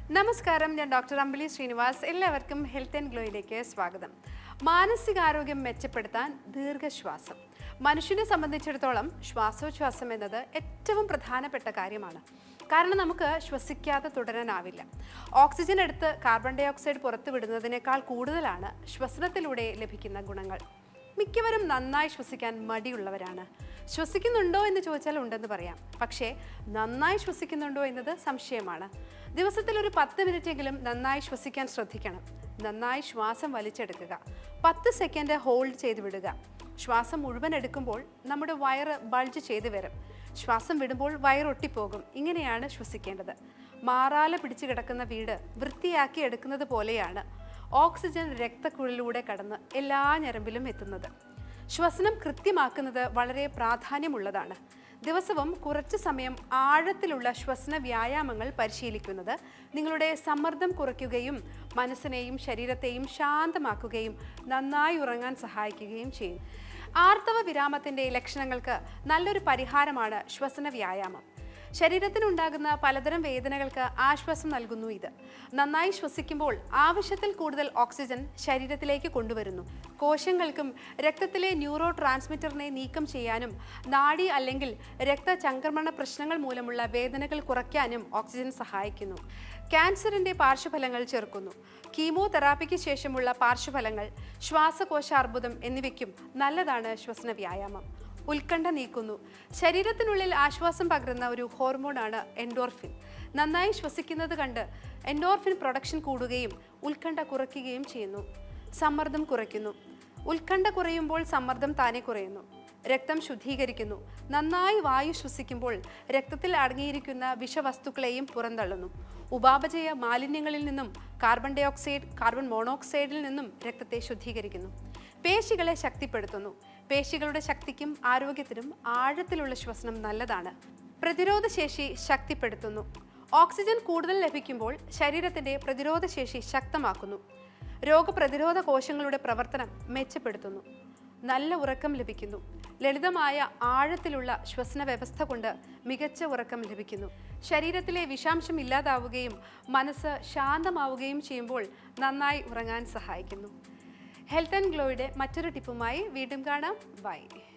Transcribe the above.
നമസ്കാരം ഞാൻ ഡോക്ടർ അമ്പിളി ശ്രീനിവാസ് എല്ലാവർക്കും ഹെൽത്ത് ആൻഡ് ഗ്ലോയിലേക്ക് സ്വാഗതം മാനസികാരോഗ്യം മെച്ചപ്പെടുത്താൻ ദീർഘശ്വാസം മനുഷ്യനെ സംബന്ധിച്ചിടത്തോളം ശ്വാസോച്ഛ്വാസം എന്നത് ഏറ്റവും പ്രധാനപ്പെട്ട കാര്യമാണ് കാരണം നമുക്ക് ശ്വസിക്കാതെ തുടരാനാവില്ല ഓക്സിജൻ എടുത്ത് കാർബൺ ഡൈ ഓക്സൈഡ് പുറത്തു വിടുന്നതിനേക്കാൾ കൂടുതലാണ് ശ്വസനത്തിലൂടെ ലഭിക്കുന്ന ഗുണങ്ങൾ മിക്കവരും നന്നായി ശ്വസിക്കാൻ മടിയുള്ളവരാണ് ശ്വസിക്കുന്നുണ്ടോ എന്ന് ചോദിച്ചാൽ ഉണ്ടെന്ന് പറയാം പക്ഷേ നന്നായി ശ്വസിക്കുന്നുണ്ടോ എന്നത് സംശയമാണ് ദിവസത്തിൽ ഒരു പത്ത് മിനിറ്റെങ്കിലും നന്നായി ശ്വസിക്കാൻ ശ്രദ്ധിക്കണം നന്നായി ശ്വാസം വലിച്ചെടുക്കുക പത്ത് സെക്കൻഡ് ഹോൾഡ് ചെയ്ത് വിടുക ശ്വാസം മുഴുവൻ എടുക്കുമ്പോൾ നമ്മുടെ വയറ് ബൾജ് ചെയ്ത് വരും ശ്വാസം വിടുമ്പോൾ വയറൊട്ടിപ്പോകും ഇങ്ങനെയാണ് ശ്വസിക്കേണ്ടത് മാറാല പിടിച്ചു കിടക്കുന്ന വീട് വൃത്തിയാക്കി എടുക്കുന്നത് പോലെയാണ് ഓക്സിജൻ രക്തക്കുഴലിലൂടെ കടന്ന് എല്ലാ ഞരമ്പിലും എത്തുന്നത് ശ്വസനം കൃത്യമാക്കുന്നത് വളരെ പ്രാധാന്യമുള്ളതാണ് ദിവസവും കുറച്ച് സമയം ആഴത്തിലുള്ള ശ്വസന വ്യായാമങ്ങൾ പരിശീലിക്കുന്നത് നിങ്ങളുടെ സമ്മർദ്ദം കുറയ്ക്കുകയും മനസ്സിനെയും ശരീരത്തെയും ശാന്തമാക്കുകയും നന്നായി ഉറങ്ങാൻ സഹായിക്കുകയും ചെയ്യും ആർത്തവ വിരാമത്തിൻ്റെ ലക്ഷണങ്ങൾക്ക് നല്ലൊരു പരിഹാരമാണ് ശ്വസന വ്യായാമം ശരീരത്തിനുണ്ടാകുന്ന പലതരം വേദനകൾക്ക് ആശ്വാസം നൽകുന്നു ഇത് നന്നായി ശ്വസിക്കുമ്പോൾ ആവശ്യത്തിൽ കൂടുതൽ ഓക്സിജൻ ശരീരത്തിലേക്ക് കൊണ്ടുവരുന്നു കോശങ്ങൾക്കും രക്തത്തിലെ ന്യൂറോ ട്രാൻസ്മിറ്ററിനെ നീക്കം ചെയ്യാനും നാഡി അല്ലെങ്കിൽ രക്തചംക്രമണ പ്രശ്നങ്ങൾ മൂലമുള്ള വേദനകൾ കുറയ്ക്കാനും ഓക്സിജൻ സഹായിക്കുന്നു ക്യാൻസറിന്റെ പാർശ്വഫലങ്ങൾ ചെറുക്കുന്നു കീമോതെറാപ്പിക്ക് ശേഷമുള്ള പാർശ്വഫലങ്ങൾ ശ്വാസകോശ അർബുദം എന്നിവയ്ക്കും നല്ലതാണ് ശ്വസന വ്യായാമം ഉത്കണ്ഠ നീക്കുന്നു ശരീരത്തിനുള്ളിൽ ആശ്വാസം പകരുന്ന ഒരു ഹോർമോണാണ് എൻഡോർഫിൻ നന്നായി ശ്വസിക്കുന്നത് കണ്ട് എൻഡോർഫിൻ പ്രൊഡക്ഷൻ കൂടുകയും ഉത്കണ്ഠ കുറയ്ക്കുകയും ചെയ്യുന്നു സമ്മർദ്ദം കുറയ്ക്കുന്നു ഉത്കണ്ഠ കുറയുമ്പോൾ സമ്മർദ്ദം താനെ കുറയുന്നു രക്തം ശുദ്ധീകരിക്കുന്നു നന്നായി വായു ശ്വസിക്കുമ്പോൾ രക്തത്തിൽ അടങ്ങിയിരിക്കുന്ന വിഷവസ്തുക്കളെയും പുറന്തള്ളുന്നു ഉപാപചയ മാലിന്യങ്ങളിൽ നിന്നും കാർബൺ ഡൈ ഓക്സൈഡ് കാർബൺ മോണോക്സൈഡിൽ നിന്നും രക്തത്തെ ശുദ്ധീകരിക്കുന്നു പേശികളെ ശക്തിപ്പെടുത്തുന്നു പേശികളുടെ ശക്തിക്കും ആരോഗ്യത്തിനും ആഴത്തിലുള്ള ശ്വസനം നല്ലതാണ് പ്രതിരോധശേഷി ശക്തിപ്പെടുത്തുന്നു ഓക്സിജൻ കൂടുതൽ ലഭിക്കുമ്പോൾ ശരീരത്തിന്റെ പ്രതിരോധശേഷി ശക്തമാക്കുന്നു രോഗപ്രതിരോധ കോശങ്ങളുടെ പ്രവർത്തനം മെച്ചപ്പെടുത്തുന്നു നല്ല ഉറക്കം ലഭിക്കുന്നു ലളിതമായ ആഴത്തിലുള്ള ശ്വസന വ്യവസ്ഥ കൊണ്ട് മികച്ച ഉറക്കം ലഭിക്കുന്നു ശരീരത്തിലെ വിഷാംശം ഇല്ലാതാവുകയും മനസ്സ് ശാന്തമാവുകയും ചെയ്യുമ്പോൾ നന്നായി ഉറങ്ങാൻ സഹായിക്കുന്നു ഹെൽത്ത് ആൻഡ് ഗ്ലോയുടെ മറ്റൊരു ടിപ്പുമായി വീണ്ടും കാണാം ബൈ